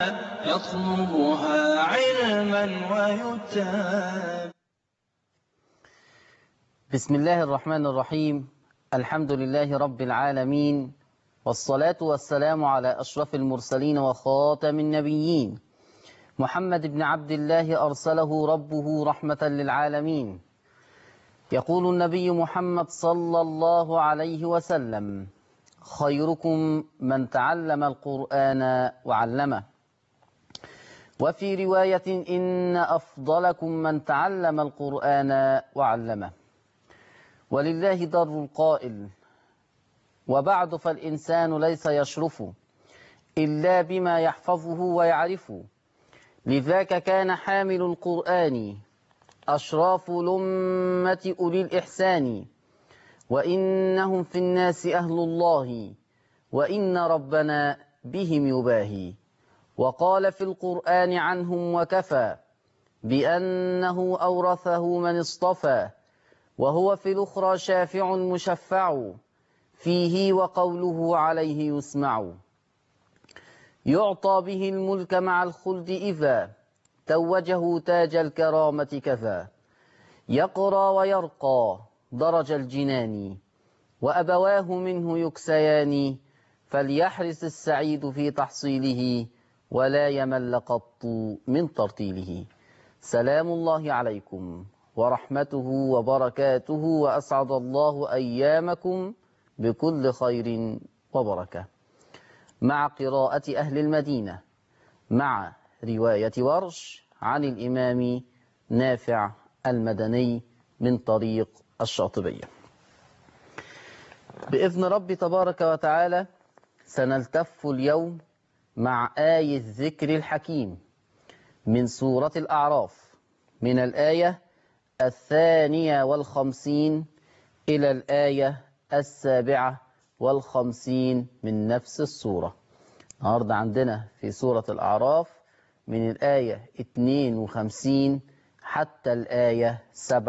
يطلبها علما ويتاب بسم الله الرحمن الرحيم الحمد لله رب العالمين والصلاة والسلام على أشرف المرسلين وخاتم النبيين محمد بن عبد الله أرسله ربه رحمة للعالمين يقول النبي محمد صلى الله عليه وسلم خيركم من تعلم القرآن وعلمه وفي رواية إن أفضلكم من تعلم القرآن وعلمه ولله در القائل وبعد فالإنسان ليس يشرف إلا بما يحفظه ويعرف لذاك كان حامل القرآن أشراف لمة أولي الإحسان وإنهم في الناس أهل الله وإن ربنا بهم يباهي وقال في القرآن عنهم وكفى بأنه أورثه من اصطفى وهو في الأخرى شافع مشفع فيه وقوله عليه يسمع يعطى به الملك مع الخلد إذا توجه تاج الكرامة كذا يقرى ويرقى درج الجنان وأبواه منه يكسيان فليحرص السعيد في تحصيله ولا يمل قط من ترتيله سلام الله عليكم ورحمته وبركاته وأسعد الله أيامكم بكل خير وبركة مع قراءة أهل المدينة مع رواية ورش عن الإمام نافع المدني من طريق الشاطبية بإذن رب تبارك وتعالى سنلتف اليوم مع آية الذكر الحكيم من سورة الأعراف من الآية الثانية والخمسين إلى الآية السابعة والخمسين من نفس السورة النهاردة عندنا في سورة الأعراف من الآية 52 حتى الآية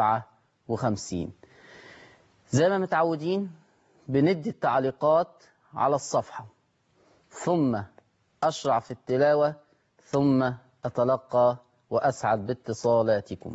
57 زي ما متعودين بندي التعليقات على الصفحة ثم أشرع في التلاوة ثم أتلقى وأسعد باتصالاتكم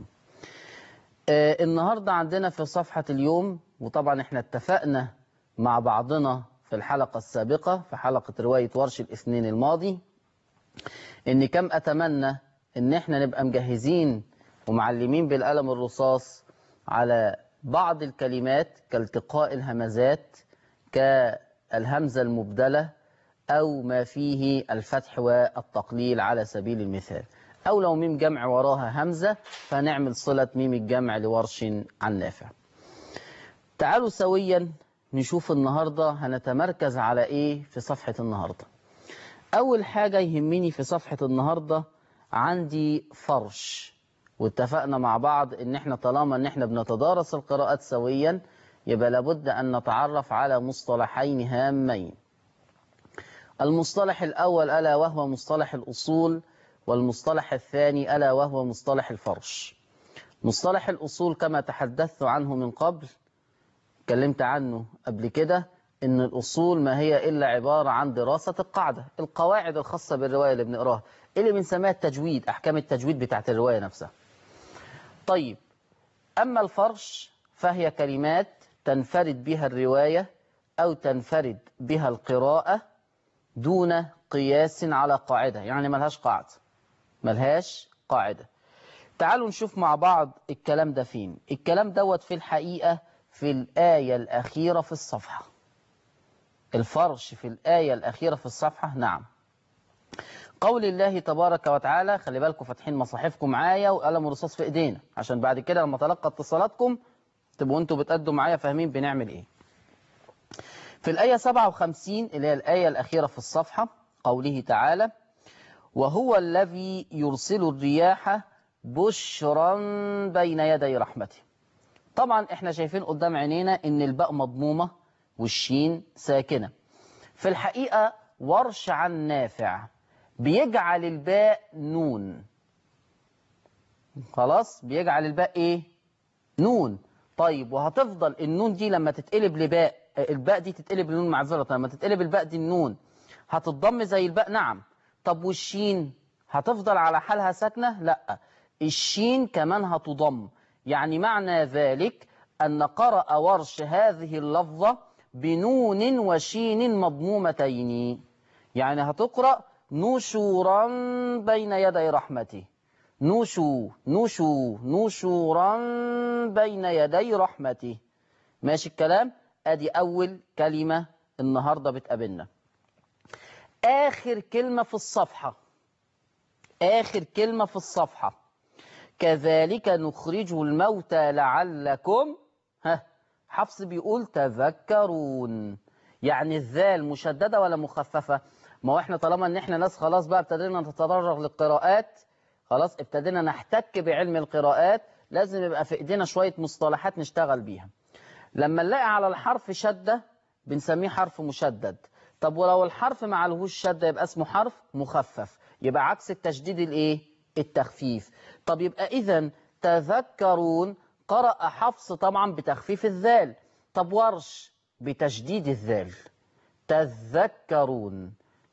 آه النهاردة عندنا في صفحة اليوم وطبعا احنا اتفقنا مع بعضنا في الحلقة السابقة في حلقة رواية ورش الاثنين الماضي ان كم اتمنى ان احنا نبقى مجهزين ومعلمين بالقلم الرصاص على بعض الكلمات كالتقاء الهمزات كالهمزة المبدلة أو ما فيه الفتح والتقليل على سبيل المثال أو لو ميم جمع وراها همزة فنعمل صلة ميم الجمع لورش عن نافع تعالوا سويا نشوف النهاردة هنتمركز على إيه في صفحة النهاردة أول حاجة يهمني في صفحة النهاردة عندي فرش واتفقنا مع بعض ان احنا طالما ان احنا بنتدارس القراءات سويا يبقى لابد ان نتعرف على مصطلحين هامين المصطلح الاول الا وهو مصطلح الاصول والمصطلح الثاني الا وهو مصطلح الفرش مصطلح الاصول كما تحدثت عنه من قبل اتكلمت عنه قبل كده ان الاصول ما هي الا عباره عن دراسه القاعده القواعد الخاصه بالروايه اللي بنقراها اللي بنسميها التجويد احكام التجويد بتاعت الروايه نفسها طيب اما الفرش فهي كلمات تنفرد بها الروايه او تنفرد بها القراءه دون قياس على قاعده يعني ملهاش قاعده ملهاش قاعده تعالوا نشوف مع بعض الكلام ده فين الكلام دوت في الحقيقه في الايه الاخيره في الصفحه الفرش في الآية الأخيرة في الصفحة نعم قول الله تبارك وتعالى خلي بالكم فاتحين مصاحفكم معايا وقلم رصاص في ايدينا عشان بعد كده لما تلقى اتصالاتكم تبقوا انتوا بتأدوا معايا فاهمين بنعمل ايه في الآية 57 اللي هي الآية الأخيرة في الصفحة قوله تعالى وهو الذي يرسل الرياح بشرا بين يدي رحمته طبعا احنا شايفين قدام عينينا ان الباء مضمومة والشين ساكنة في الحقيقة ورش عن نافع بيجعل الباء نون خلاص بيجعل الباء ايه نون طيب وهتفضل النون دي لما تتقلب لباء الباء دي تتقلب لنون معذرة لما تتقلب الباء دي النون هتتضم زي الباء نعم طب والشين هتفضل على حالها ساكنة لا الشين كمان هتضم يعني معنى ذلك أن قرأ ورش هذه اللفظة بنون وشين مضمومتين يعني هتقرأ نشورا بين يدي رحمته نشو نشو نشورا بين يدي رحمته ماشي الكلام ادي اول كلمة النهاردة بتقابلنا اخر كلمة في الصفحة اخر كلمة في الصفحة كذلك نخرج الموتى لعلكم ها حفص بيقول تذكرون يعني الذال مشددة ولا مخففة ما هو احنا طالما ان احنا ناس خلاص بقى ابتدينا نتطرق للقراءات خلاص ابتدينا نحتك بعلم القراءات لازم يبقى في ايدينا شوية مصطلحات نشتغل بيها لما نلاقي على الحرف شدة بنسميه حرف مشدد طب ولو الحرف ما عليهوش شدة يبقى اسمه حرف مخفف يبقى عكس التشديد الايه التخفيف طب يبقى اذا تذكرون قرأ حفص طبعا بتخفيف الذال طب ورش بتشديد الذال تذكرون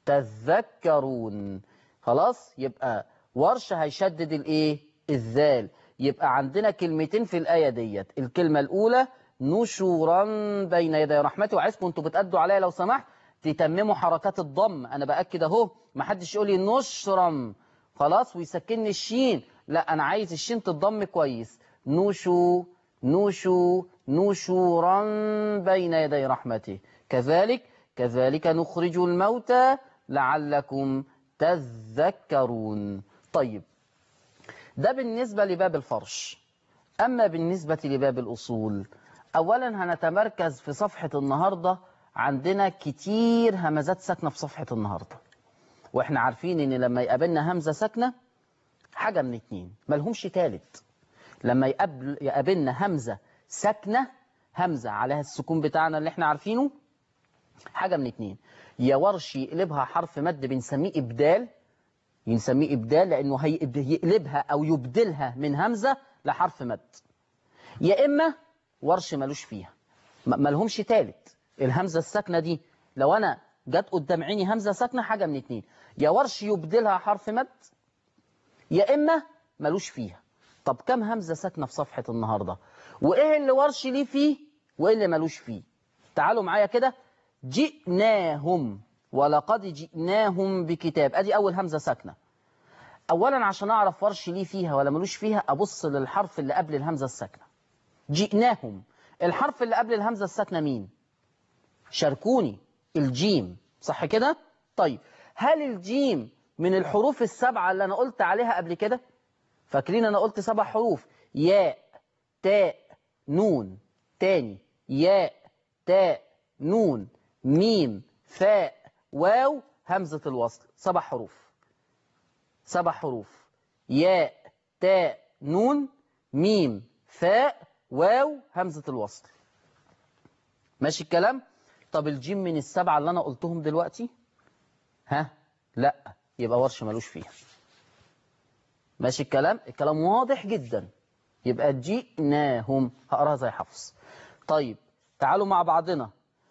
تذكرون خلاص يبقى ورش هيشدد الايه الذال يبقى عندنا كلمتين في الآية ديت الكلمة الأولى نشورا بين يدي رحمته وعايزكم انتوا بتأدوا عليا لو سمحت تتمموا حركات الضم انا بأكد اهو ما حدش يقول لي نشرا خلاص ويسكنني الشين لا انا عايز الشين تتضم كويس نشو نشو نشورا بين يدي رحمته كذلك كذلك نخرج الموتى لعلكم تذكرون طيب ده بالنسبة لباب الفرش أما بالنسبة لباب الأصول أولا هنتمركز في صفحة النهاردة عندنا كتير همزات ساكنة في صفحة النهاردة وإحنا عارفين إن لما يقابلنا همزة ساكنة حاجة من اتنين ملهمش تالت لما يقابل يقابلنا همزة ساكنة همزة عليها السكون بتاعنا اللي احنا عارفينه حاجة من اتنين يا ورش يقلبها حرف مد بنسميه إبدال بنسميه إبدال لأنه هيقلبها أو يبدلها من همزة لحرف مد يا إما ورش ملوش فيها ملهمش تالت الهمزة الساكنة دي لو أنا جت قدام عيني همزة ساكنة حاجة من اتنين يا ورش يبدلها حرف مد يا إما ملوش فيها طب كم همزة ساكنة في صفحة النهاردة وإيه اللي ورش ليه فيه وإيه اللي ملوش فيه تعالوا معايا كده جئناهم ولقد جئناهم بكتاب ادي اول همزه ساكنه اولا عشان اعرف ورش ليه فيها ولا ملوش فيها ابص للحرف اللي قبل الهمزه الساكنه جئناهم الحرف اللي قبل الهمزه الساكنه مين شاركوني الجيم صح كده طيب هل الجيم من الحروف السبعه اللي انا قلت عليها قبل كده فاكرين انا قلت سبع حروف ياء تاء نون تاني ياء تاء نون ميم فاء واو همزة الوصل سبع حروف سبع حروف ياء تاء نون ميم فاء واو همزة الوصل ماشي الكلام طب الجيم من السبعة اللي أنا قلتهم دلوقتي ها لا يبقى ورش ملوش فيها ماشي الكلام الكلام واضح جدا يبقى جئناهم هقراها زي حفص طيب تعالوا مع بعضنا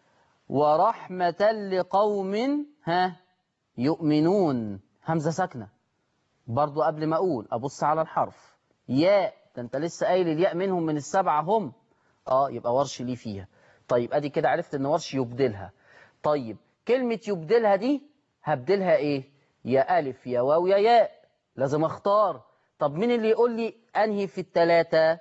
ورحمة لقوم ها يؤمنون همزة ساكنة برضو قبل ما أقول أبص على الحرف ياء ده أنت لسه قايل الياء منهم من السبعة هم آه يبقى ورش ليه فيها طيب أدي كده عرفت إن ورش يبدلها طيب كلمة يبدلها دي هبدلها إيه يا ألف يا واو يا ياء لازم أختار طب مين اللي يقول لي أنهي في التلاتة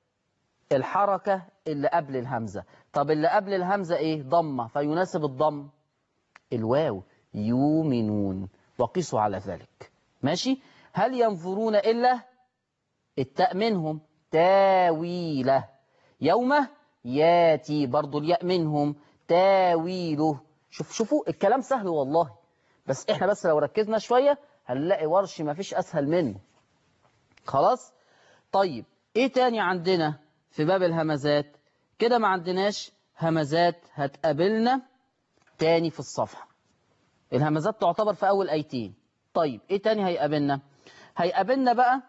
الحركة اللي قبل الهمزة طب اللي قبل الهمزة ايه ضمة فيناسب الضم الواو يؤمنون وقيسوا على ذلك ماشي هل ينظرون إلا التاء منهم تاويله يوم ياتي برضو الياء منهم تاويله شوف شوفوا الكلام سهل والله بس احنا بس لو ركزنا شوية هنلاقي ورش ما فيش أسهل منه خلاص طيب ايه تاني عندنا في باب الهمزات كده ما عندناش همزات هتقابلنا تاني في الصفحة الهمزات تعتبر في أول أيتين طيب إيه تاني هيقابلنا هيقابلنا بقى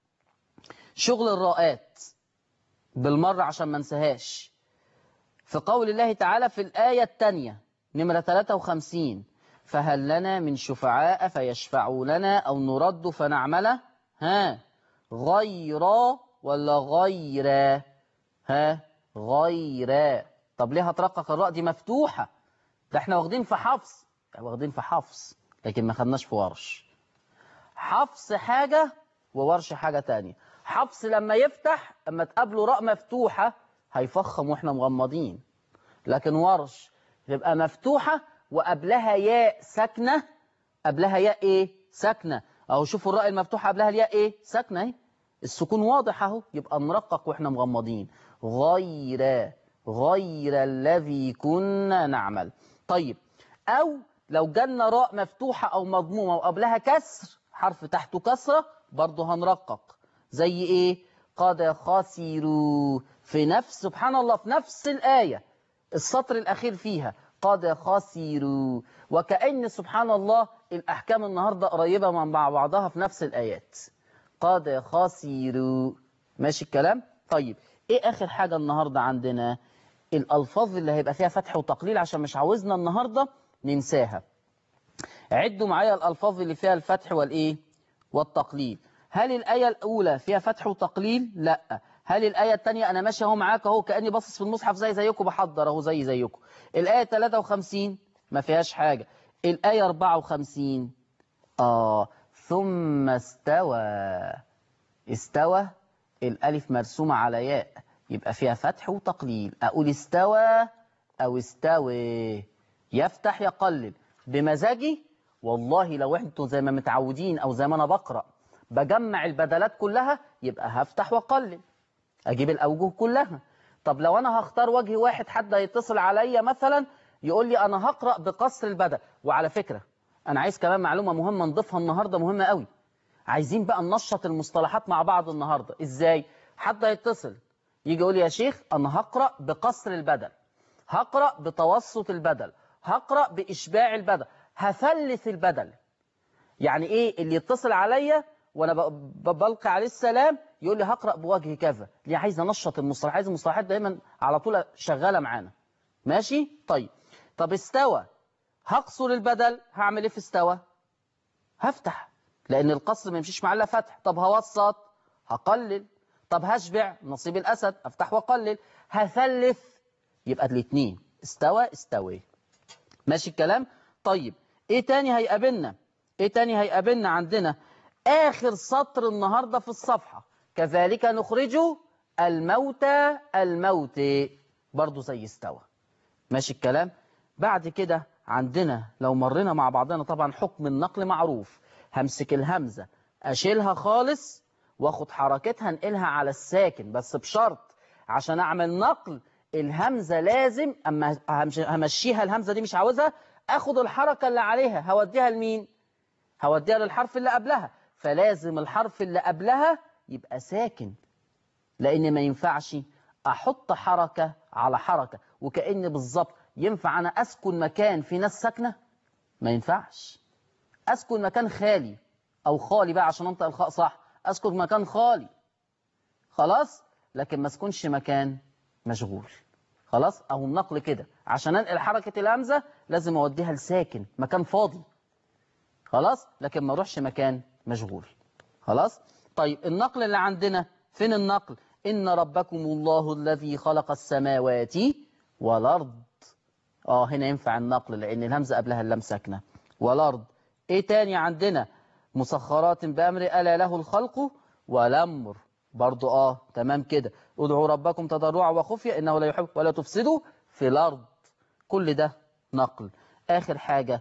شغل الراءات بالمرة عشان ما ننساهاش في قول الله تعالى في الآية التانية نمرة 53 فهل لنا من شفعاء فيشفعوا لنا أو نرد فنعمله ها غير ولا غير ها غير طب ليه هترقق الراء دي مفتوحة ده احنا واخدين في حفص واخدين في حفص لكن ما خدناش في ورش حفص حاجة وورش حاجة تانية حفص لما يفتح اما تقابله راء مفتوحة هيفخم واحنا مغمضين لكن ورش تبقى مفتوحة وقبلها ياء ساكنة قبلها ياء ايه ساكنة اهو شوفوا الراء المفتوحة قبلها الياء ايه ساكنة اهي السكون واضح اهو يبقى نرقق واحنا مغمضين غير غير الذي كنا نعمل طيب او لو جالنا راء مفتوحة او مضمومة وقبلها كسر حرف تحته كسرة برضه هنرقق زي ايه قد خسروا في نفس سبحان الله في نفس الآية السطر الأخير فيها قد خسروا وكأن سبحان الله الأحكام النهاردة قريبة من بعضها في نفس الآيات قد خسروا ماشي الكلام طيب ايه آخر حاجة النهاردة عندنا الألفاظ اللي هيبقى فيها فتح وتقليل عشان مش عاوزنا النهاردة ننساها عدوا معايا الألفاظ اللي فيها الفتح والإيه والتقليل هل الآية الأولى فيها فتح وتقليل لا هل الآية الثانية أنا ماشي اهو معاك اهو كأني باصص في المصحف زي زيكم بحضر اهو زي زيكم الآية 53 ما فيهاش حاجة الآية 54 آه ثم استوى استوى الألف مرسومة على ياء يبقى فيها فتح وتقليل أقول استوى أو استوي يفتح يقلل بمزاجي والله لو انتوا زي ما متعودين أو زي ما أنا بقرأ بجمع البدلات كلها يبقى هفتح وأقلل أجيب الأوجه كلها طب لو أنا هختار وجه واحد حد يتصل عليا مثلا يقول لي أنا هقرأ بقصر البدل وعلى فكرة أنا عايز كمان معلومة مهمة نضيفها النهاردة مهمة قوي عايزين بقى ننشط المصطلحات مع بعض النهاردة إزاي حد يتصل يجي يقول لي يا شيخ أنا هقرأ بقصر البدل هقرأ بتوسط البدل هقرأ بإشباع البدل هثلث البدل يعني إيه اللي يتصل عليا وأنا بلقي عليه السلام يقول لي هقرأ بوجه كذا ليه عايز انشط المصطلحات عايز المصطلحات دايما على طول شغالة معانا ماشي طيب طب استوى هقصر البدل هعمل ايه في استوى هفتح لان القصر ما يمشيش مع الا فتح طب هوسط هقلل طب هشبع نصيب الاسد افتح واقلل هثلث يبقى الاثنين استوى استوي ماشي الكلام طيب ايه تاني هيقابلنا ايه تاني هيقابلنا عندنا اخر سطر النهارده في الصفحه كذلك نخرج الموتى الموت برضو زي استوى ماشي الكلام بعد كده عندنا لو مرينا مع بعضنا طبعا حكم النقل معروف همسك الهمزة أشيلها خالص واخد حركتها انقلها على الساكن بس بشرط عشان أعمل نقل الهمزة لازم أما همشيها الهمزة دي مش عاوزها أخد الحركة اللي عليها هوديها لمين هوديها للحرف اللي قبلها فلازم الحرف اللي قبلها يبقى ساكن لأن ما ينفعش أحط حركة على حركة وكأن بالظبط ينفع أنا أسكن مكان في ناس ساكنة ما ينفعش أسكن مكان خالي أو خالي بقى عشان أنطق الخاء صح أسكن مكان خالي خلاص لكن ما اسكنش مكان مشغول خلاص أو النقل كده عشان أنقل حركة الهمزة لازم أوديها لساكن مكان فاضي خلاص لكن ما اروحش مكان مشغول خلاص طيب النقل اللي عندنا فين النقل إن ربكم الله الذي خلق السماوات والأرض آه هنا ينفع النقل لأن الهمزة قبلها اللام ساكنة والأرض إيه تاني عندنا مسخرات بأمر ألا له الخلق والأمر برضو آه تمام كده ادعوا ربكم تضرعا وخفيا إنه لا يحب ولا تفسدوا في الأرض كل ده نقل آخر حاجة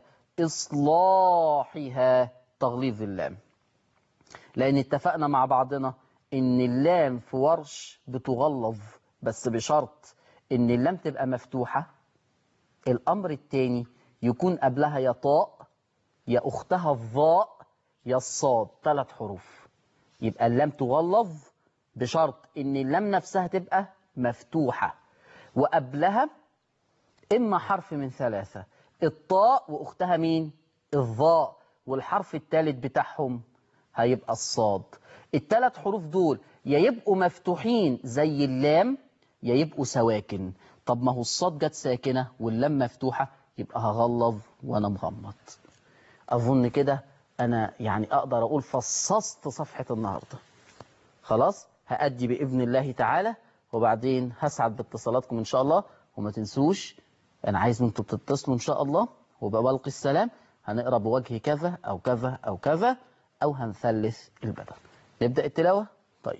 إصلاحها تغليظ اللام لأن اتفقنا مع بعضنا إن اللام في ورش بتغلظ بس بشرط إن اللام تبقى مفتوحة الأمر التاني يكون قبلها يا طاء يا أختها الظاء يا الصاد ثلاث حروف يبقى اللام تغلظ بشرط إن اللام نفسها تبقى مفتوحة وقبلها إما حرف من ثلاثة الطاء وأختها مين؟ الظاء والحرف الثالث بتاعهم هيبقى الصاد الثلاث حروف دول يا يبقوا مفتوحين زي اللام يا يبقوا سواكن طب ما هو الصاد جت ساكنة واللام مفتوحة يبقى هغلظ وانا مغمض اظن كده انا يعني اقدر اقول فصصت صفحة النهاردة خلاص هأدي بإذن الله تعالى وبعدين هسعد باتصالاتكم إن شاء الله وما تنسوش أنا عايز أنتوا تتصلوا إن شاء الله وبوالق السلام هنقرأ بوجه كذا أو كذا أو كذا أو هنثلث البدل نبدأ التلاوة طيب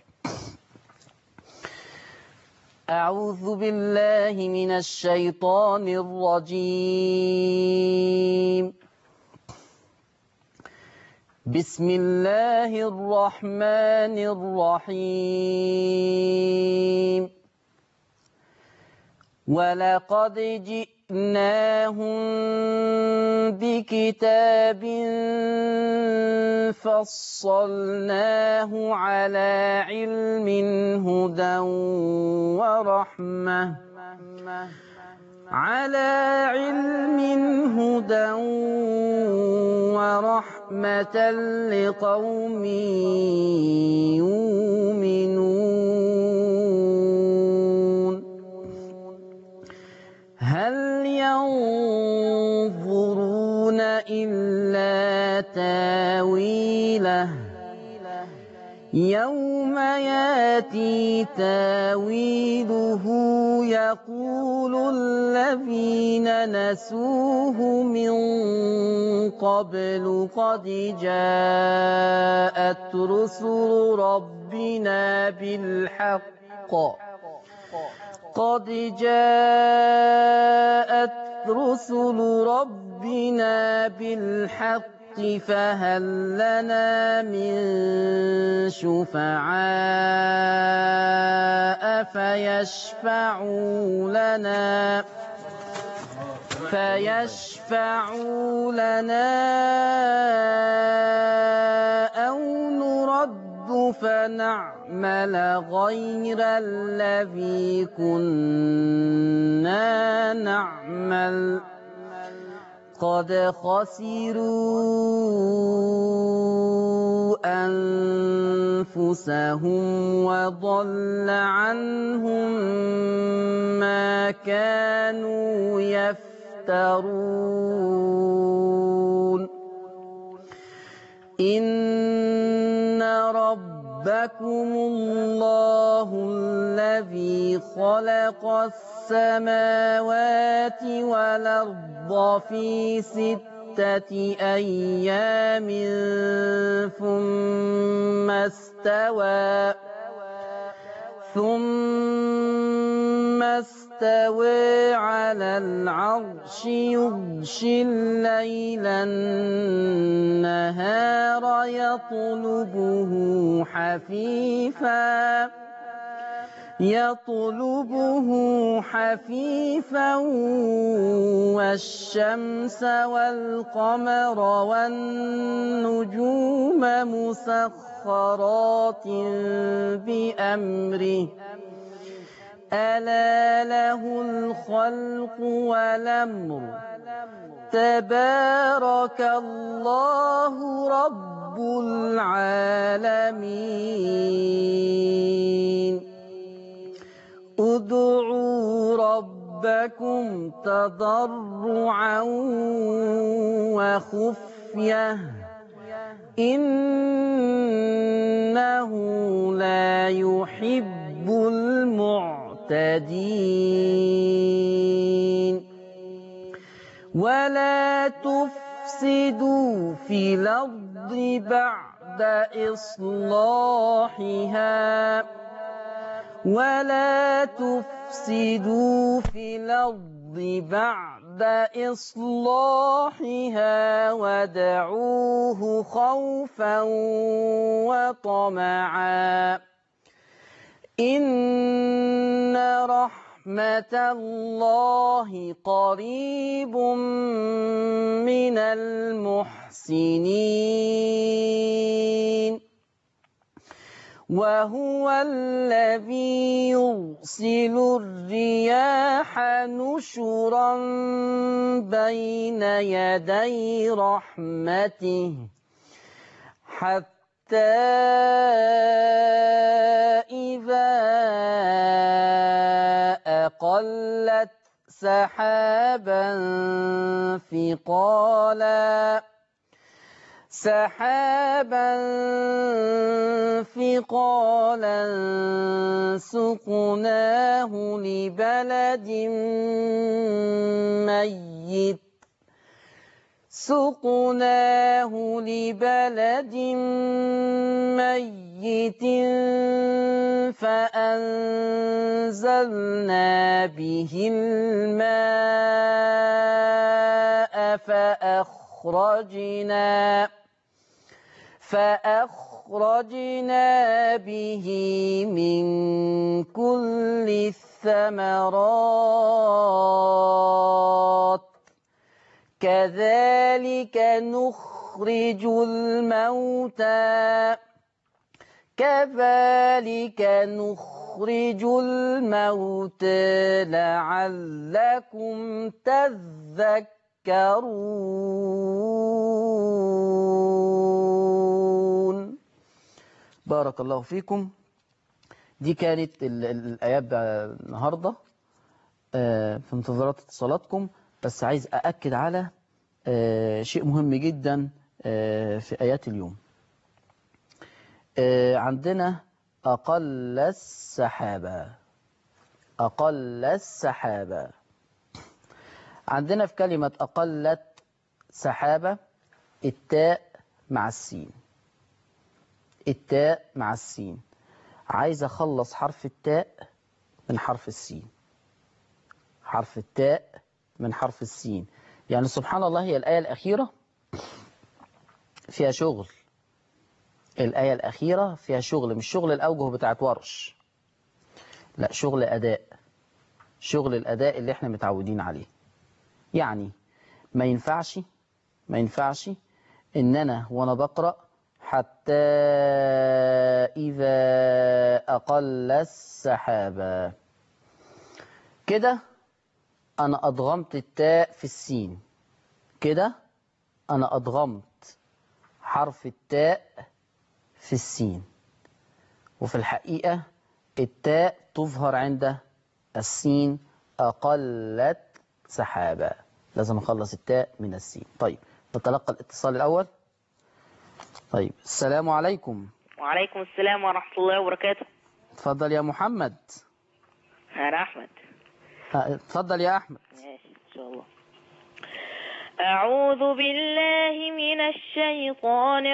أعوذ بالله من الشيطان الرجيم بسم الله الرحمن الرحيم ولقد جئناهم بكتاب فصلناه على علم هدى ورحمة على علم هدى ورحمة لقوم يؤمنون هل ينظرون إلا تاويله يوم ياتي تاويله يقول الذين نسوه من قبل قد جاءت رسل ربنا بالحق قد جاءت رسل ربنا بالحق فهل لنا من شفعاء فيشفعوا لنا فيشفعوا لنا أو نرد فنعمل غير الذي كنا نعمل قد خسروا أنفسهم وضل عنهم ما كانوا يفترون إن ربكم الله الذي خلق السماوات والأرض في ستة أيام ثم استوى ثم استوى على العرش يغشي الليل النهار يطلبه حثيثا يطلبه حثيثا والشمس والقمر والنجوم مسخرات بأمره ألا له الخلق والأمر تبارك الله رب العالمين ادعوا ربكم تضرعا وخفيه إنه لا يحب المعتدين ولا تفسدوا في الأرض بعد إصلاحها ولا تفسدوا في الأرض بعد إصلاحها ودعوه خوفا وطمعا إن رحمة الله قريب من المحسنين وهو الذي يرسل الرياح نشرا بين يدي رحمته حتى إذا أقلت سحابا ثقالا سحابا ثقالا سقناه لبلد ميت سقناه لبلد ميت فأنزلنا به الماء فأخرجنا فأخرجنا به من كل الثمرات كذلك نخرج الموتى كذلك نخرج الموتى لعلكم تذكرون بارك الله فيكم دي كانت ال- ال- الآيات بقى النهاردة آه، في انتظارات اتصالاتكم بس عايز أأكد على آه، شيء مهم جدا آه، في آيات اليوم آه، عندنا أقل السحابة أقل السحابة عندنا في كلمة أقلت سحابة التاء مع السين التاء مع السين عايز أخلص حرف التاء من حرف السين حرف التاء من حرف السين يعني سبحان الله هي الآية الأخيرة فيها شغل الآية الأخيرة فيها شغل مش شغل الأوجه بتاعت ورش لا شغل أداء شغل الأداء اللي احنا متعودين عليه يعني ما ينفعش ما ينفعش إن أنا وأنا بقرأ حتى إذا أقل السحابة كده أنا أضغمت التاء في السين كده أنا أضغمت حرف التاء في السين وفي الحقيقة التاء تظهر عند السين أقلت سحابة لازم أخلص التاء من السين طيب نتلقى الاتصال الأول طيب السلام عليكم وعليكم السلام ورحمة الله وبركاته اتفضل يا محمد أنا أحمد آه، اتفضل يا أحمد ماشي إن شاء الله أعوذ بالله من الشيطان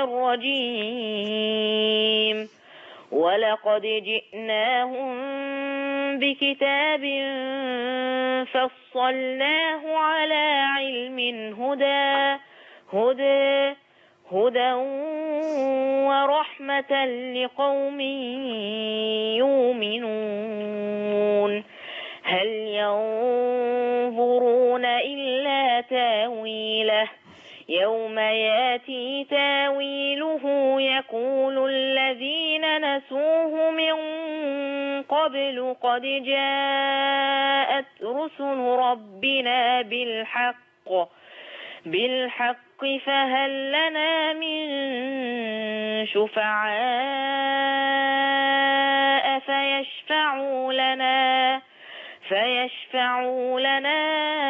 الرجيم ولقد جئناهم بكتاب فصلناه على علم هدى هدى هدى ورحمة لقوم يؤمنون هل ينظرون إلا تاويله يوم ياتي تاويله يقول الذين نسوه من قبل قد جاءت رسل ربنا بالحق بالحق فهل لنا من شفعاء فيشفعوا لنا فيشفعوا لنا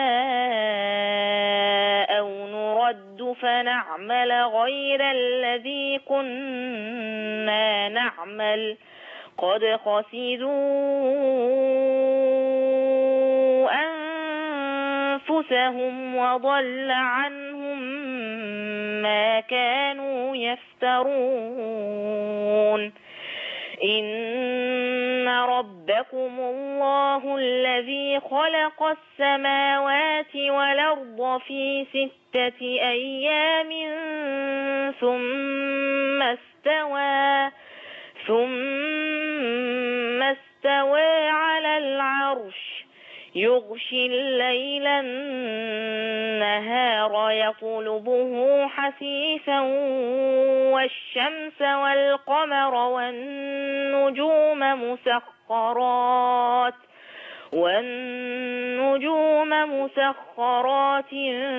أو نرد فنعمل غير الذي كنا نعمل قد خسروا أنفسهم وضل عنهم ما كانوا يفترون إن ربكم الله الذي خلق السماوات والأرض في ستة أيام ثم استوى ثم استوى على العرش يغشي الليل النهار يطلبه حثيثا والشمس والقمر والنجوم مسخرات والنجوم مسخرات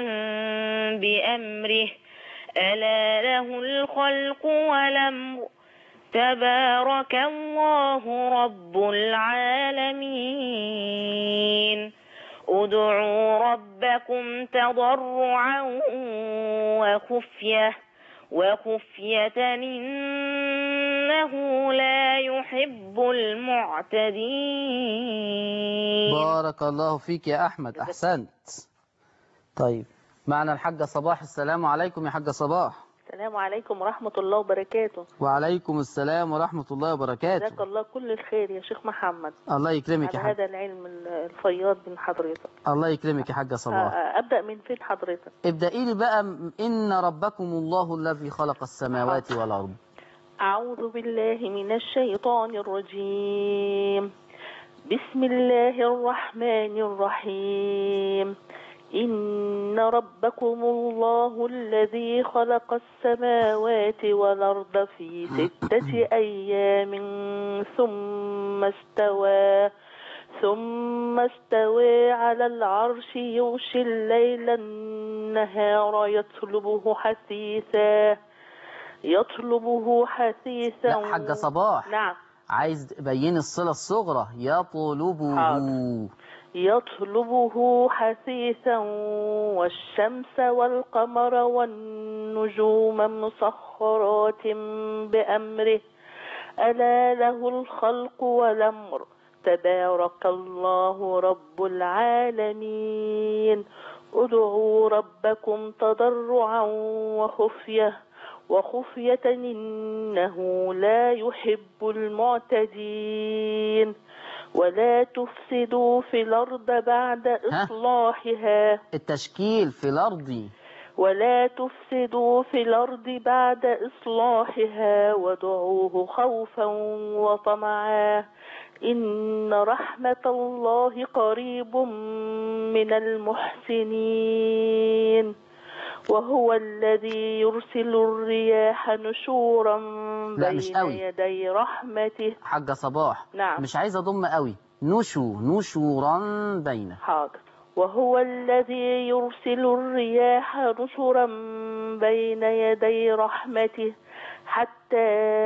بأمره ألا له الخلق والأمر تبارك الله رب العالمين ادعوا ربكم تضرعا وخفية وخفية إنه لا يحب المعتدين بارك الله فيك يا أحمد أحسنت طيب معنا الحاجة صباح السلام عليكم يا حاجة صباح السلام عليكم ورحمة الله وبركاته وعليكم السلام ورحمة الله جزاك وبركاته الله كل الخير يا شيخ محمد الله يكرمك يا على هذا حاج العلم الفياض من حضرتك الله يكرمك يا حاجة صباح آه، أبدأ من فين حضرتك ابدأي لي بقى م- إن ربكم الله الذي خلق السماوات والأرض أعوذ بالله من الشيطان الرجيم بسم الله الرحمن الرحيم إن ربكم الله الذي خلق السماوات والأرض في ستة أيام ثم استوى ثم استوى على العرش يغشي الليل النهار يطلبه حثيثا يطلبه حثيثا لا حاجة صباح نعم عايز بين الصلة الصغرى يطلبه حاضر. يطلبه حثيثا والشمس والقمر والنجوم مسخرات بأمره ألا له الخلق والأمر تبارك الله رب العالمين ادعوا ربكم تضرعا وخفية وخفية إنه لا يحب المعتدين ولا تفسدوا في الأرض بعد إصلاحها التشكيل في الأرض ولا تفسدوا في الأرض بعد إصلاحها وادعوه خوفا وطمعا إن رحمة الله قريب من المحسنين وهو الذي يرسل الرياح نشورا لا، مش بين قوي. يدي رحمته حاجة صباح نعم. مش عايز أضم قوي نشو نشورا بين حاضر وهو الذي يرسل الرياح نشرا بين يدي رحمته حتى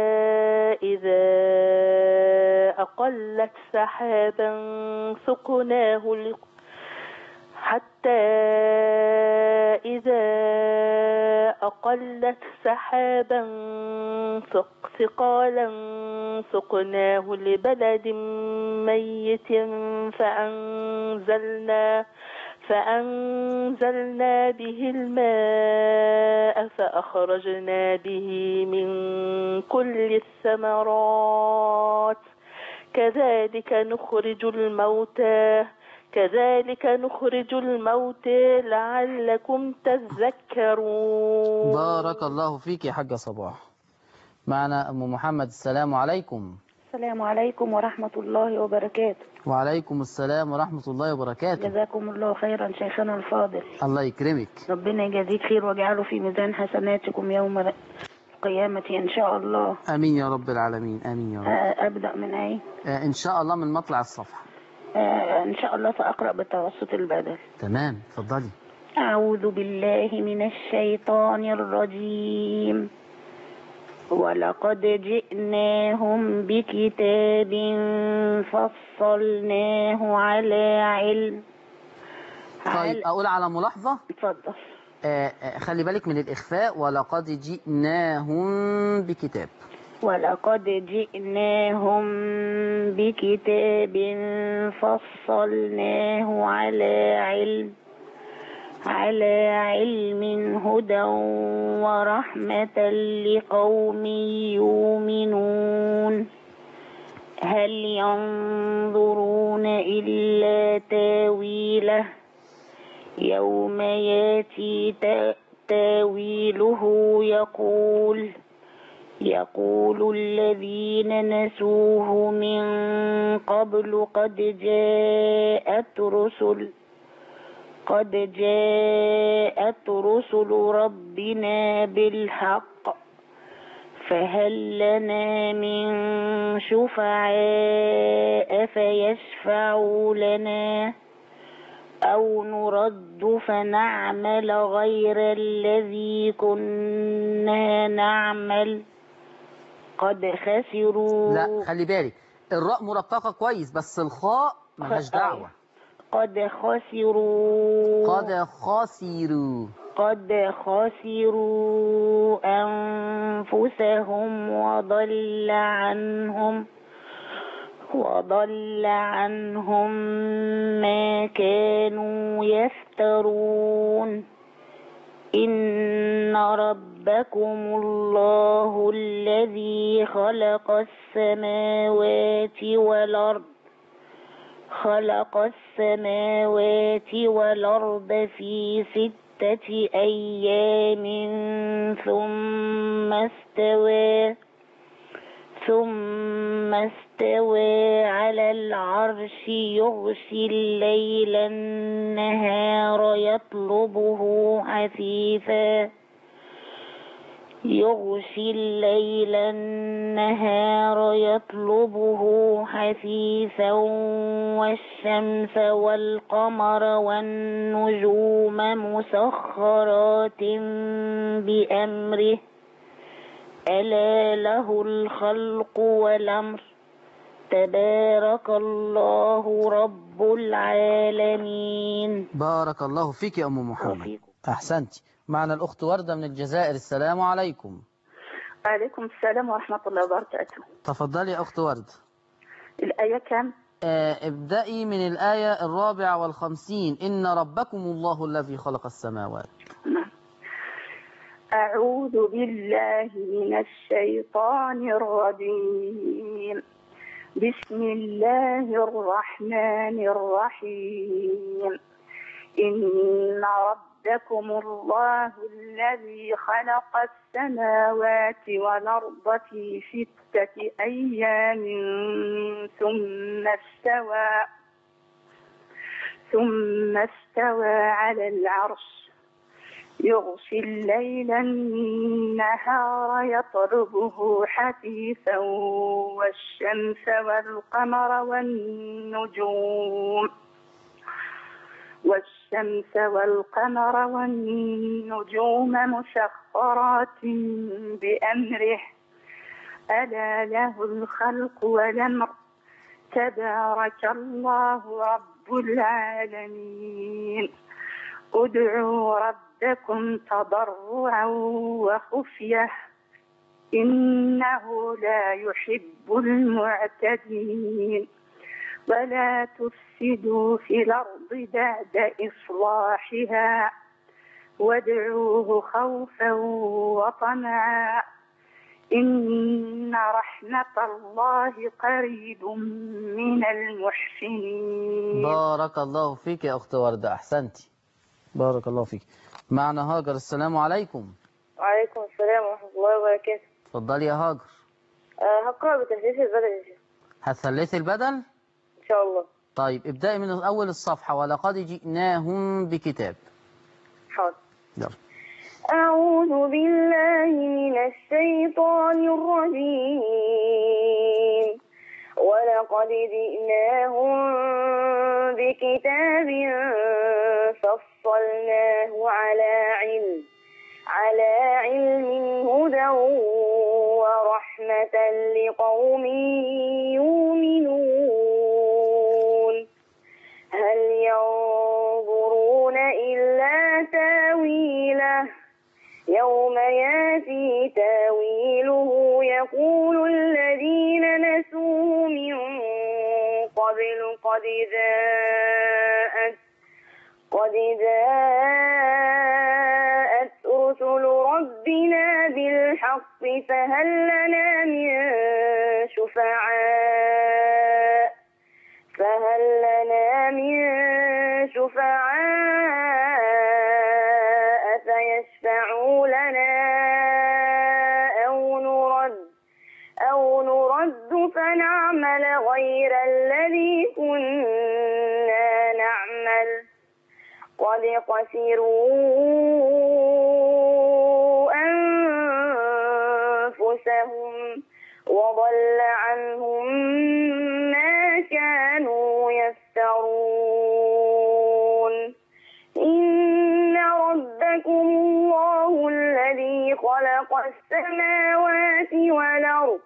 إذا أقلت سحابا سقناه ل- حتى إذا أقلت سحابا ثق- ثقالا سقناه لبلد ميت فأنزلنا فأنزلنا به الماء فأخرجنا به من كل الثمرات كذلك نخرج الموتى كذلك نخرج الموتى لعلكم تذكرون بارك الله فيك يا حاجة صباح معنا أم محمد السلام عليكم السلام عليكم ورحمة الله وبركاته وعليكم السلام ورحمة الله وبركاته جزاكم الله خيرا شيخنا الفاضل الله يكرمك ربنا يجازيك خير واجعله في ميزان حسناتكم يوم القيامة إن شاء الله آمين يا رب العالمين آمين يا رب آه، أبدأ من أي آه، إن شاء الله من مطلع الصفحة آه، إن شاء الله سأقرأ بتوسط البدل تمام اتفضلي أعوذ بالله من الشيطان الرجيم ولقد جئناهم بكتاب فصلناه على علم طيب أقول على ملاحظة اتفضل آه، آه، خلي بالك من الإخفاء ولقد جئناهم بكتاب ولقد جئناهم بكتاب فصلناه على علم على علم هدى ورحمة لقوم يؤمنون هل ينظرون إلا تاويله يوم ياتي تا- تاويله يقول يقول الذين نسوه من قبل قد جاءت رسل قد جاءت رسل ربنا بالحق فهل لنا من شفعاء فيشفعوا لنا أو نرد فنعمل غير الذي كنا نعمل قد خسروا لا خلي بالك الراء مرققة كويس بس الخاء ملهاش أيوة. دعوة قد خسروا قد خسروا قد خسروا أنفسهم وضل عنهم وضل عنهم ما كانوا يفترون إن ربكم الله الذي خلق السماوات والأرض خلق السماوات والأرض في ستة أيام ثم استوى ثم استوى على العرش يغشي الليل النهار يطلبه حثيثا يغشي الليل النهار يطلبه حثيثا والشمس والقمر والنجوم مسخرات بأمره ألا له الخلق والأمر تبارك الله رب العالمين بارك الله فيك يا أم محمد وفيكم. أحسنت معنا الأخت وردة من الجزائر السلام عليكم وعليكم السلام ورحمة الله وبركاته تفضلي يا أخت وردة الآية كم؟ آه، ابدأي من الآية الرابعة والخمسين إن ربكم الله الذي خلق السماوات نعم. أعوذ بالله من الشيطان الرجيم بسم الله الرحمن الرحيم إن ربكم الله الذي خلق السماوات والأرض في ستة أيام ثم استوى ثم استوى على العرش يغشي الليل النهار يطلبه حثيثا والشمس والقمر والنجوم والشمس والقمر والنجوم مسخرات بأمره ألا له الخلق والأمر تبارك الله رب العالمين ادعوا ربكم تضرعا وخفية إنه لا يحب المعتدين ولا تفسدوا في الأرض بعد إصلاحها وادعوه خوفا وطمعا إن رحمة الله قريب من المحسنين بارك الله فيك يا أخت وردة أحسنتي بارك الله فيك معنا هاجر السلام عليكم وعليكم السلام ورحمة الله وبركاته اتفضلي يا هاجر أه هقرأ بتهديد البلد يا شيخ هتثلثي البدل إن شاء الله طيب ابدأي من أول الصفحة ولقد جئناهم بكتاب حاضر يلا أعوذ بالله من الشيطان الرجيم ولقد جئناهم بكتاب فصلناه على علم على علم هدى ورحمة لقوم يؤمنون هل ينظرون إلا تاويله يوم ياتي تاويله يقول الذين نسوه من قبل قد جاءت قد جاءت رسل ربنا بالحق فهل لنا من شفعاء فهل لنا من شفعاء فيشفعوا لنا أو نرد أو نرد فنعمل غير الذي كنا نعمل قد خسروا أنفسهم وضل عنهم ما كانوا يفترون إن ربكم الله الذي خلق السماوات والأرض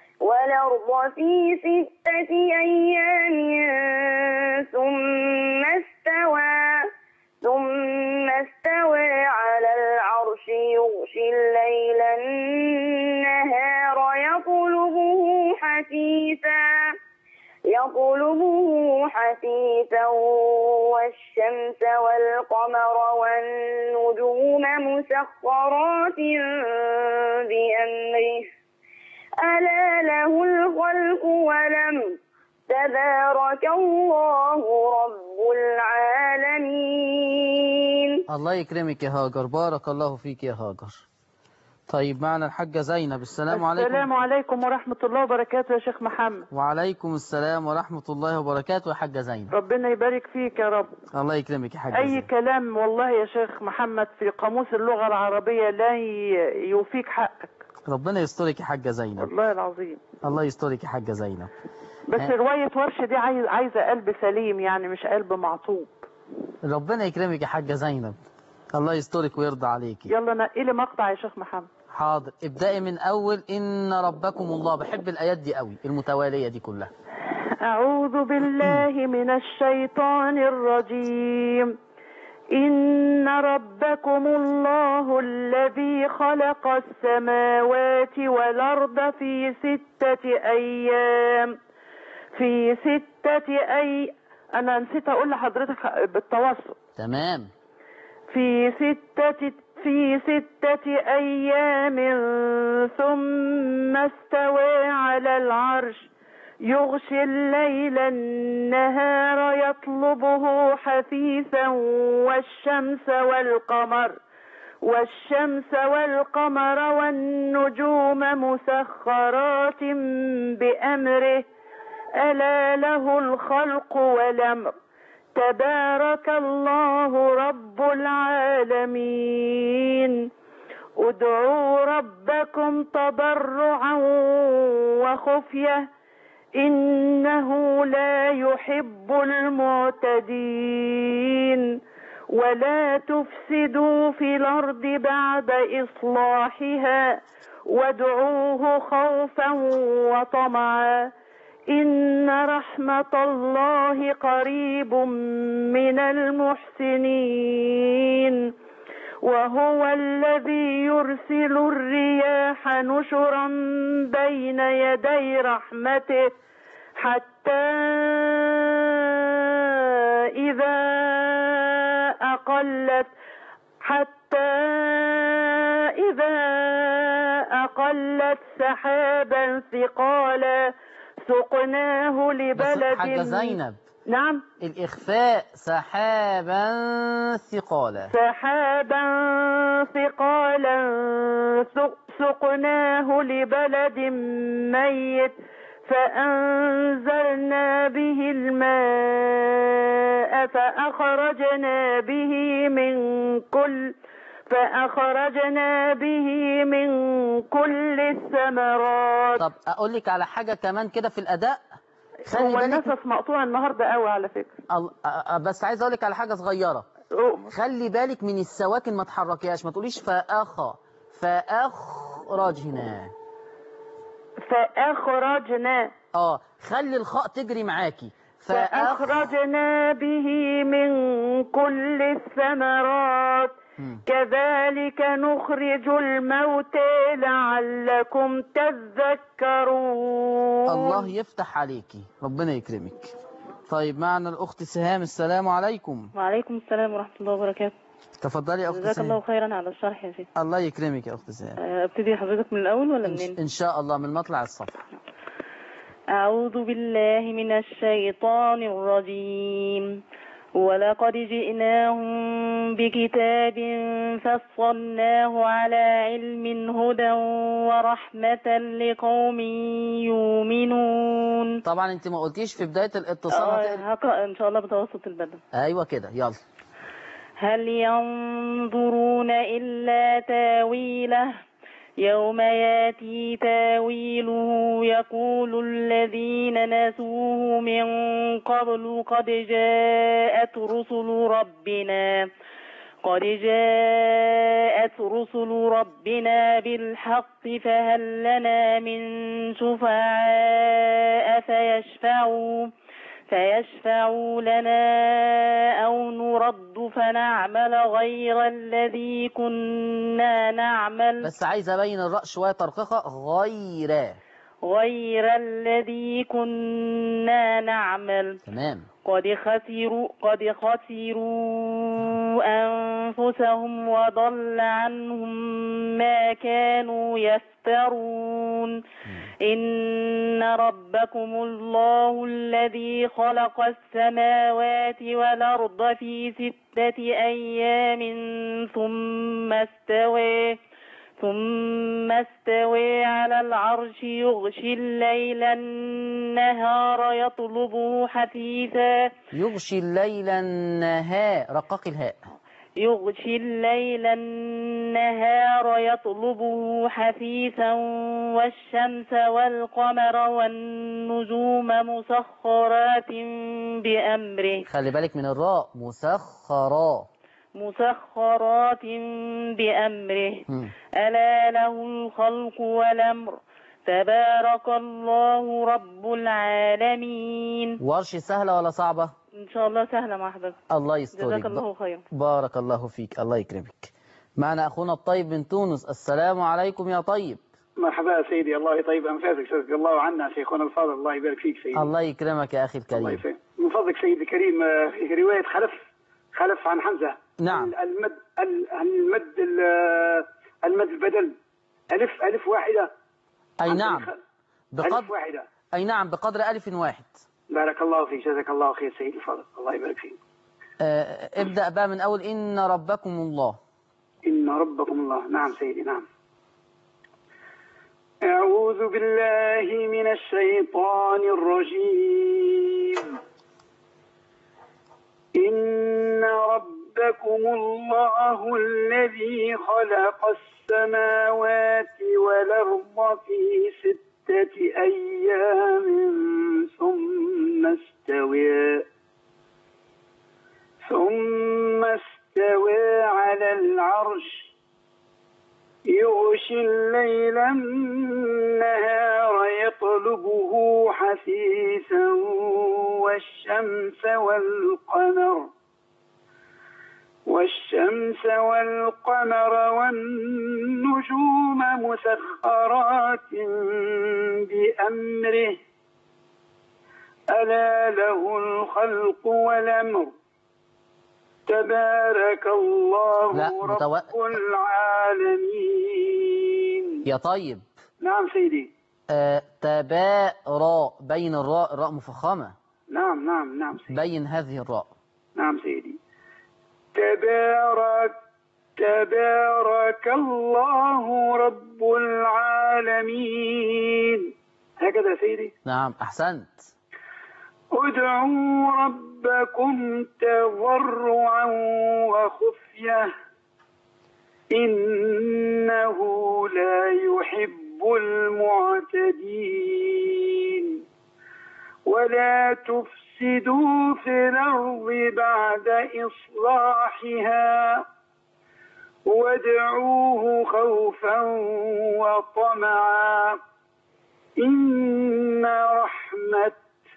والأرض في ستة أيام ثم حثيثا يطلبه حثيثا والشمس والقمر والنجوم مسخرات بأمره ألا له الخلق ولم تبارك الله رب العالمين الله يكرمك يا هاجر بارك الله فيك يا هاجر طيب معنا الحاجة زينب السلام عليكم السلام عليكم ورحمة الله وبركاته يا شيخ محمد وعليكم السلام ورحمة الله وبركاته يا حاجة زينب ربنا يبارك فيك يا رب الله يكرمك يا حاجة أي زينب كلام والله يا شيخ محمد في قاموس اللغة العربية لا ي- يوفيك حقك ربنا يسترك يا حاجة زينب والله العظيم الله يسترك يا حاجة زينب بس ها. رواية ورش دي عايز عايزة قلب سليم يعني مش قلب معطوب ربنا يكرمك يا حاجة زينب الله يسترك ويرضى عليكي يلا نقي لي مقطع يا شيخ محمد حاضر ابدأي من أول إن ربكم الله بحب الآيات دي قوي المتوالية دي كلها أعوذ بالله من الشيطان الرجيم إن ربكم الله الذي خلق السماوات والأرض في ستة أيام في ستة أي أنا نسيت أقول لحضرتك بالتوسط تمام في ستة في ستة أيام ثم استوى على العرش يغشي الليل النهار يطلبه حثيثا والشمس والقمر والشمس والقمر والنجوم مسخرات بأمره ألا له الخلق والأمر تبارك الله رب العالمين ادعوا ربكم تضرعا وخفيه انه لا يحب المعتدين ولا تفسدوا في الارض بعد اصلاحها وادعوه خوفا وطمعا إن رحمة الله قريب من المحسنين وهو الذي يرسل الرياح نشرا بين يدي رحمته حتى إذا أقلت حتى إذا أقلت سحابا ثقالا سقناه بس لبلد حاجة زينب نعم الإخفاء سحابا ثقالا سحابا ثقالا سق- سقناه لبلد ميت فأنزلنا به الماء فأخرجنا به من كل فأخرجنا به من كل الثمرات طب أقول لك على حاجة كمان كده في الأداء خلي هو بالك النفس مقطوع النهارده قوي على فكرة ال- أ- أ- بس عايز أقول لك على حاجة صغيرة خلي بالك من السواكن ما تحركيهاش ما تقوليش فأخا فأخرجنا فأخرجنا اه خلي الخاء تجري معاكي فأخ فأخرجنا به من كل الثمرات مم. كذلك نخرج الموتى لعلكم تذكرون الله يفتح عليكي ربنا يكرمك طيب معنا الأخت سهام السلام عليكم وعليكم السلام ورحمة الله وبركاته تفضلي يا أخت جزاك الله سهام خيرا على الشرح يا شيخ الله يكرمك يا أخت سهام آه، ابتدي حضرتك من الأول ولا إن- منين إن شاء الله من مطلع الصفحة أعوذ بالله من الشيطان الرجيم ولقد جئناهم بكتاب فصلناه على علم هدى ورحمة لقوم يؤمنون طبعا انت ما قلتيش في بداية الاتصال آه، هتقري هقرأ إن شاء الله بتوسط البدن ايوه كده يلا هل ينظرون إلا تاويله يوم ياتي تاويله يقول الذين نسوه من قبل قد جاءت رسل ربنا قد جاءت رسل ربنا بالحق فهل لنا من شفعاء فيشفعوا فيشفعوا لنا أو نرد فنعمل غير الذي كنا نعمل بس عايز ابين الراء شويه ترقيقه غير غير الذي كنا نعمل تمام قد خسروا قد خسروا أنفسهم وضل عنهم ما كانوا يفترون إن ربكم الله الذي خلق السماوات والأرض في ستة أيام ثم استوى ثم استوى على العرش يغشي الليل النهار يطلبه حثيثا يغشي الليل النهار رقق الهاء يغشي الليل النهار يطلبه حثيثا والشمس والقمر والنجوم مسخرات بأمره خلي بالك من الراء مسخرا مسخرات بأمره مم. ألا له الخلق والأمر تبارك الله رب العالمين ورش سهلة ولا صعبة إن شاء الله سهلة مع حضرتك الله يسترك جزاك الله خير بارك الله فيك الله يكرمك معنا أخونا الطيب من تونس السلام عليكم يا طيب مرحبا يا سيدي الله يطيب انفاسك جزاك الله عنا شيخنا الفاضل الله يبارك فيك سيدي الله يكرمك يا أخي الله الكريم يسلمك من فضلك سيدي الكريم آه، في روايه خلف خلف عن حمزه نعم المد ال- المد ال- المد البدل الف الف واحده أي عن نعم طريق- الف بقدر واحده أي نعم بقدر ألف واحد بارك الله فيك جزاك الله خير سيدي الفاضل الله يبارك فيك آه، ابدأ بقى من أول إن ربكم الله إن ربكم الله نعم سيدي نعم أعوذ بالله من الشيطان الرجيم إن ربكم الله الذي خلق السماوات والأرض في ستة أيام ثم استوى ثم استوى على العرش يغشي الليل النهار يطلبه حثيثا والشمس والقمر والشمس والقمر والنجوم مسخرات بأمره ألا له الخلق والأمر تبارك الله لا، رب متو- العالمين يا طيب نعم سيدي آه، تباء راء بين الراء الراء مفخمة نعم نعم نعم سيدي بين هذه الراء نعم سيدي تبارك تبارك الله رب العالمين هكذا يا سيدي نعم أحسنت ادعوا ربكم تضرعا وخفية إنه لا يحب المعتدين ولا تفسدوا في الأرض بعد إصلاحها وادعوه خوفا وطمعا إن رحمة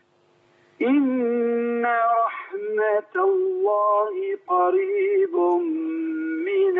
إن رحمة الله قريب من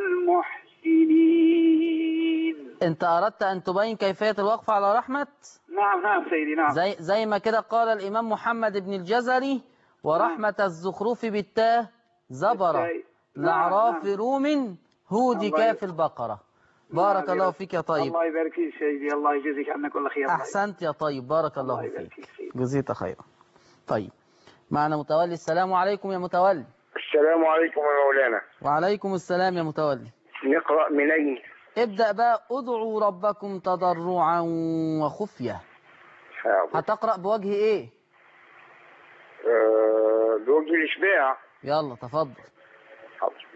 المحسنين أنت أردت أن تبين كيفية الوقف على رحمة نعم نعم سيدي نعم زي, زي ما كده قال الإمام محمد بن الجزري ورحمة الزخرف بالتاه زبرة نعم، لعراف نعم. روم هود الله كاف البقرة بارك نعم، الله فيك يا طيب الله يبارك فيك سيدي الله يجزيك عنا كل خير الله أحسنت يا طيب بارك الله الله يبارك فيك فيك سيدي. جزيت خيرا طيب معنا متولي السلام عليكم يا متولي السلام عليكم يا مولانا وعليكم السلام يا متولي نقرأ من أين؟ ابدأ بقى ادعوا ربكم تضرعا وخفية حاضر. هتقرأ بوجه ايه آه، بوجه الإشباع يلا تفضل حاضر.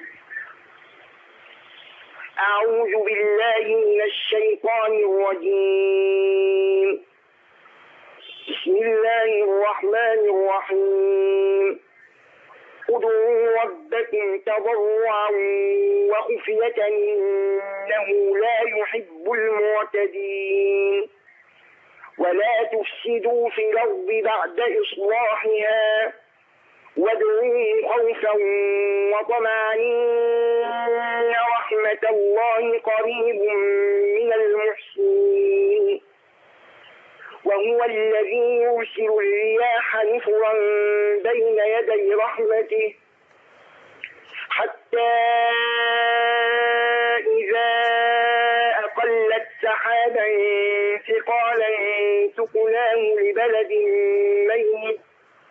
أعوذ بالله من الشيطان الرجيم بسم الله الرحمن الرحيم ادعوا ربكم تضرعا وخفية إنه لا يحب المعتدين ولا تفسدوا في الأرض بعد إصلاحها وادعوه خوفا وطمعا إن رحمة الله قريب من المحسنين وهو الذي يرسل الرياح نفرا بين يدي رحمته حتى إذا أقلت سحابا ثقالا سقناه لبلد ميت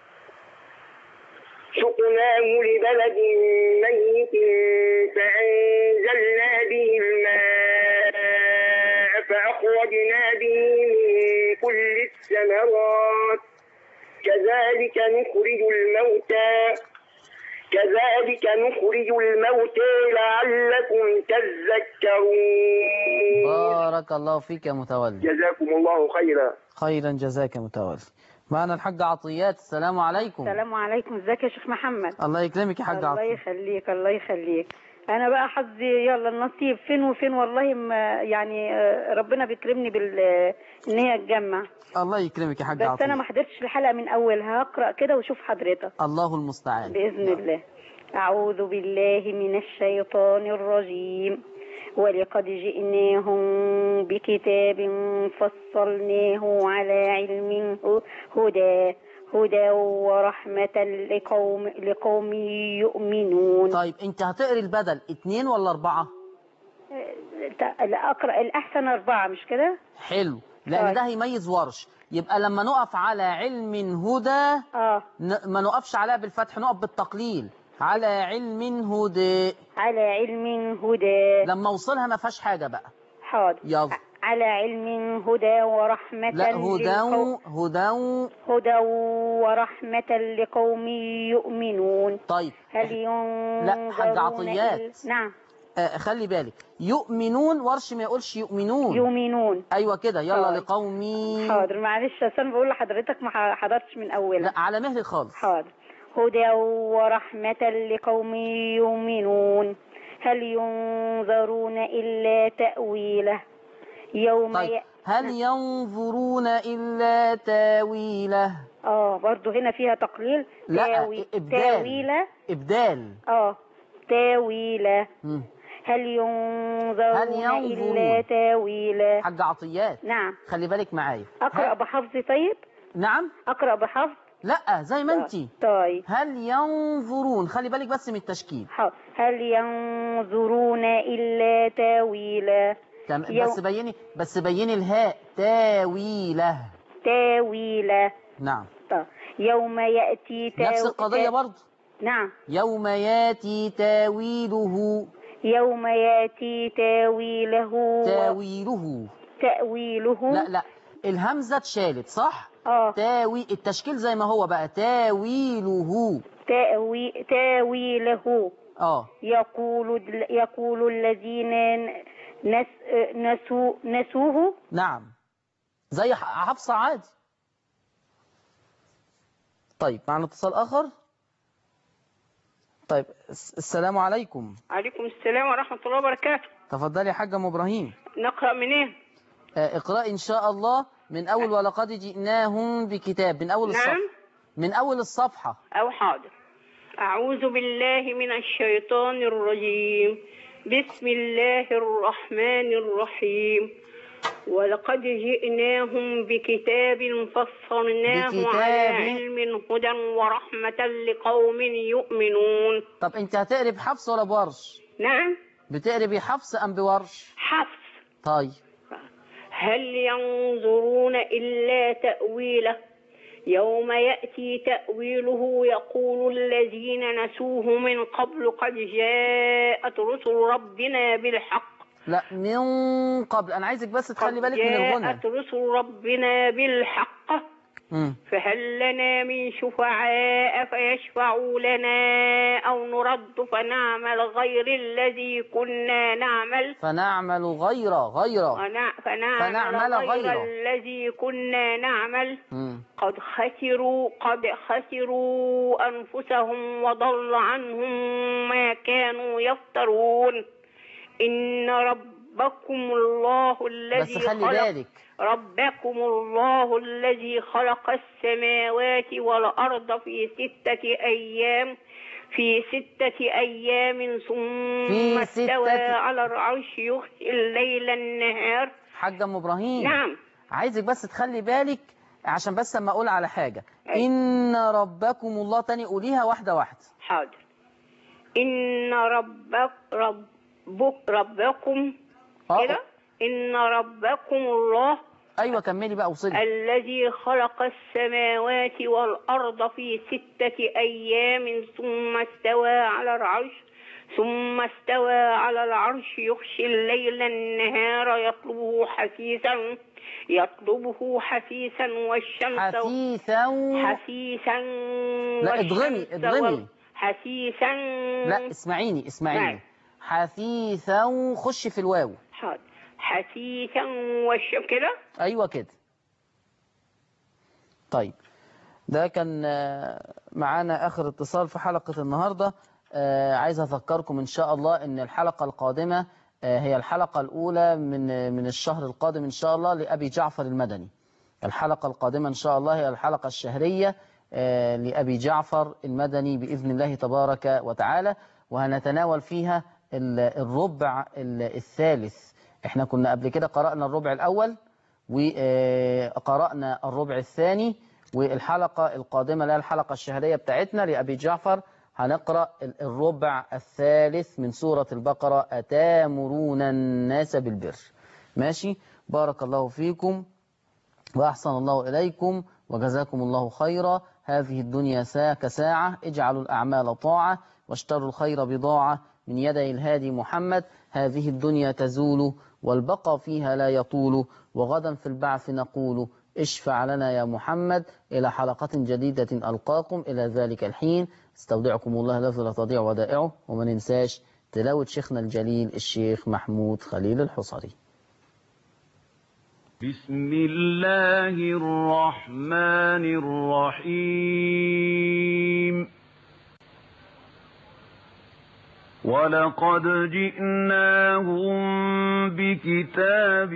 سقناه لبلد ميت فأنزلنا به الماء فأخرجنا به من كل الثمرات كذلك نخرج الموتى كذلك نخرج الموتى لعلكم تذكرون بارك الله فيك يا متولي جزاكم الله خيرا خيرا جزاك يا متولي معنا الحاج عطيات السلام عليكم السلام عليكم ازيك يا شيخ محمد الله يكرمك يا حاج الله عطيات يخليك الله يخليك انا بقى حظي يلا النصيب فين وفين والله ما يعني آه، ربنا بيكرمني بال ان هي تجمع الله يكرمك يا حاج بس انا عطيات ما حضرتش الحلقه من اولها هقرا كده وشوف حضرتك الله المستعان باذن الله اعوذ بالله من الشيطان الرجيم ولقد جئناهم بكتاب فصلناه على علم هدى هدى ورحمة لقوم لقوم يؤمنون طيب انت هتقري البدل اتنين ولا اربعة ت- لا اقرا الاحسن اربعه مش كده حلو لان طيب. ده هيميز ورش يبقى لما نقف على علم هدى اه ن- ما نقفش عليها بالفتح نقف بالتقليل على علم هدى على علم هدى لما اوصلها ما فيهاش حاجة بقى حاضر يلا على علم هدى ورحمة لا هدى للقو- هدى هدى ورحمة لقوم يؤمنون طيب هل ينظرون لا، حاج عطيات. إلا- نعم آه خلي بالك يؤمنون ورش ما يقولش يؤمنون يؤمنون ايوه كده يلا حاضر. لقومي حاضر معلش أصل انا بقول لحضرتك ما ح- حضرتش من اولها لا على مهلي خالص حاضر هدى ورحمة لقوم يؤمنون هل ينظرون إلا تأويله يوم طيب ي... هل ينظرون إلا تاويله اه برضو هنا فيها تقليل لا تاوي... إبدال تاويله إبدال اه تاويله مم. هل ينظرون, هل ينظرون؟ إلا تاويله حاج عطيات نعم خلي بالك معايا أقرأ هل- بحفظ طيب نعم أقرأ بحفظ لا زي ما انتي طيب هل ينظرون خلي بالك بس من التشكيل حاضر. هل ينظرون إلا تاويله تم... يو- بس بيني بس بيني الهاء تاويله تاويله نعم طيب. يوم يأتي تاو... نفس القضية تا- برضه نعم يوم ياتي تاويله يوم يأتي تاويله تاويله تأويله لا لا الهمزة اتشالت صح اه تاوي التشكيل زي ما هو بقى تاويله تأوي... تاويله اه يقول يقول الذين نس... نسوا نسوه نعم زي ح- حفصة عادي طيب معنا اتصال آخر طيب الس- السلام عليكم عليكم السلام ورحمة الله وبركاته تفضلي يا حاج ام ابراهيم نقرأ منين آه، اقرأ إن شاء الله من أول ولقد جئناهم بكتاب من أول الصفحة نعم من أول الصفحة أو حاضر أعوذ بالله من الشيطان الرجيم بسم الله الرحمن الرحيم ولقد جئناهم بكتاب فصلناه بكتاب. على علم هدى ورحمة لقوم يؤمنون طب أنت هتقري بحفص ولا بورش نعم بتقري بحفص أم بورش حفص طيب هل ينظرون إلا تأويله يوم يأتي تأويله يقول الذين نسوه من قبل قد جاءت رسل ربنا بالحق لا من قبل أنا عايزك بس تخلي بالك من الغنى جاءت رسل ربنا بالحق مم. فهل لنا من شفعاء فيشفعوا لنا أو نرد فنعمل غير الذي كنا نعمل فنعمل غير غير ونع- فنعمل, فنعمل غير, غيره. الذي كنا نعمل مم. قد خسروا قد خسروا أنفسهم وضل عنهم ما كانوا يفترون إن ربكم الله الذي بس خلي خلق بالك ربكم الله الذي خلق السماوات والأرض في ستة أيام في ستة أيام ثم في استوى ستة- على العرش يغشي الليل النهار حاج ام ابراهيم نعم عايزك بس تخلي بالك عشان بس اما اقول على حاجة ان ربكم الله تاني قوليها واحدة واحدة حاضر إن ربك ربك ربكم آه. كده إن ربكم الله ايوه كملي بقى وصلي الذي خلق السماوات والأرض في ستة أيام ثم استوى على العرش ثم استوى على العرش يغشي الليل النهار يطلبه حثيثا يطلبه حثيثا والشمس حثيثا حثيثا لا اضغمي والشمس اضغمي وال- حثيثا لا اسمعيني اسمعيني نعم. حثيثا خش في الواو حاضر حثيثا والشمس كده ايوه كده طيب ده كان آه، معانا اخر اتصال في حلقة النهاردة آه، عايز اذكركم ان شاء الله ان الحلقة القادمة آه، هي الحلقة الاولى من من الشهر القادم ان شاء الله لابي جعفر المدني الحلقة القادمة ان شاء الله هي الحلقة الشهرية آه، لابي جعفر المدني باذن الله تبارك وتعالى وهنتناول فيها ال- الربع ال- الثالث احنا كنا قبل كده قرأنا الربع الاول وقرأنا الربع الثاني والحلقة القادمة اللي هي الحلقة الشهرية بتاعتنا لأبي جعفر هنقرأ ال- الربع الثالث من سورة البقرة أتامرون الناس بالبر ماشي بارك الله فيكم وأحسن الله إليكم وجزاكم الله خيرا هذه الدنيا ساعة كساعة اجعلوا الأعمال طاعة واشتروا الخير بضاعة من يدي الهادي محمد هذه الدنيا تزول والبقى فيها لا يطول وغدا في البعث نقول اشفع لنا يا محمد إلى حلقة جديدة ألقاكم إلى ذلك الحين استودعكم الله الذي لا تضيع ودائعه وما ننساش تلاوة شيخنا الجليل الشيخ محمود خليل الحصري بسم الله الرحمن الرحيم ولقد جئناهم بكتاب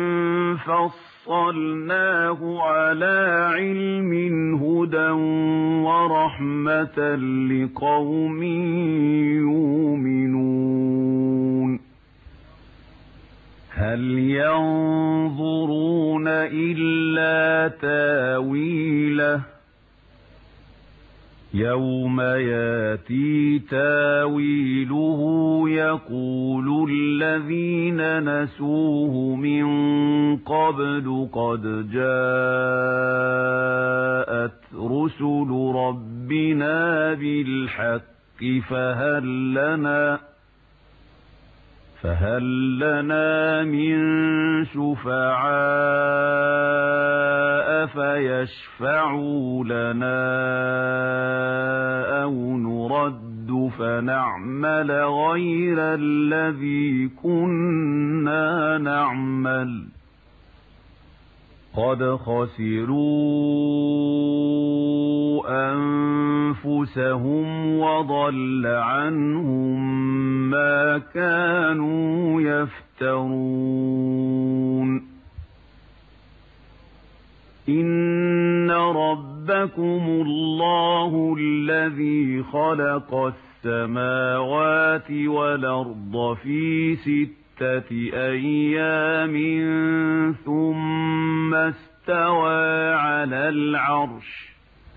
فصلناه على علم هدى ورحمة لقوم يؤمنون هل ينظرون إلا تاويله يوم ياتي تاويله يقول الذين نسوه من قبل قد جاءت رسل ربنا بالحق فهل لنا فهل لنا من شفعاء فيشفعوا لنا أو نرد فنعمل غير الذي كنا نعمل قد خسروا أنفسهم وضل عنهم ما كانوا يفترون إن ربكم الله الذي خلق السماوات والأرض في ستة أيام ثم استوى على العرش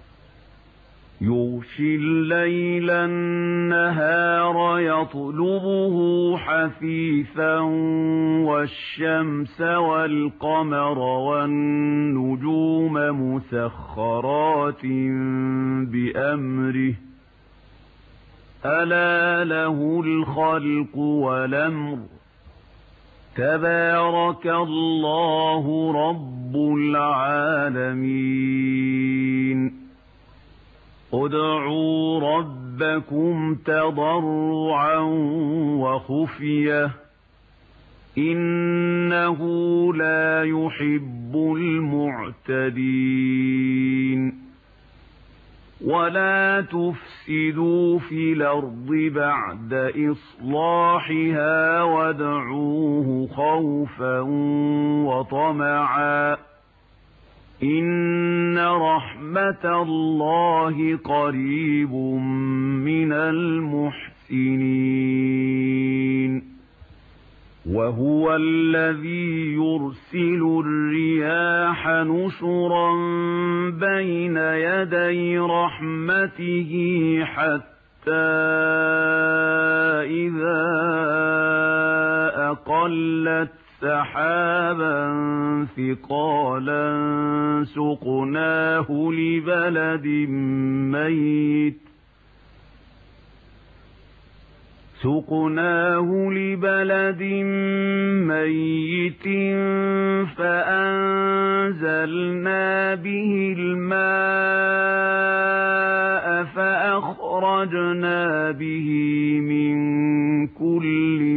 يغشي الليل النهار يطلبه حثيثا والشمس والقمر والنجوم مسخرات بأمره ألا له الخلق والأمر تبارك الله رب العالمين ادعوا ربكم تضرعا وخفية إنه لا يحب المعتدين ولا تفسدوا في الأرض بعد إصلاحها وادعوه خوفا وطمعا إن رحمة الله قريب من المحسنين وهو الذي يرسل الرياح نشرا بين يدي رحمته حتى إذا أقلت سحابا ثقالا سقناه لبلد ميت سقناه لبلد ميت فأنزلنا به الماء فأخرجنا به من كل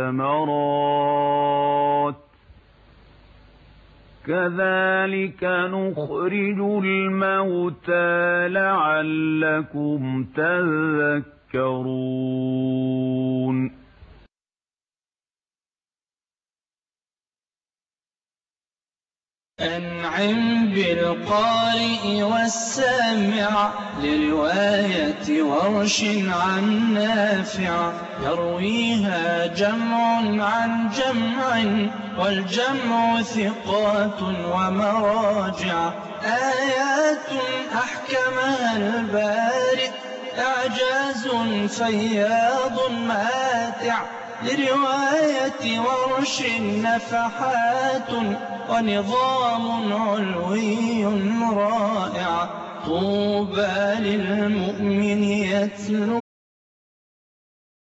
الثمرات كذلك نخرج الموتى لعلكم تذكرون أنعم بالقارئ والسامع لرواية ورش عن نافع يرويها جمع عن جمع والجمع ثقات ومراجع آيات أحكمها البارئ إعجاز فياض ماتع لرواية ورش نفحات ونظام علوي رائع طوبى للمؤمن يتلو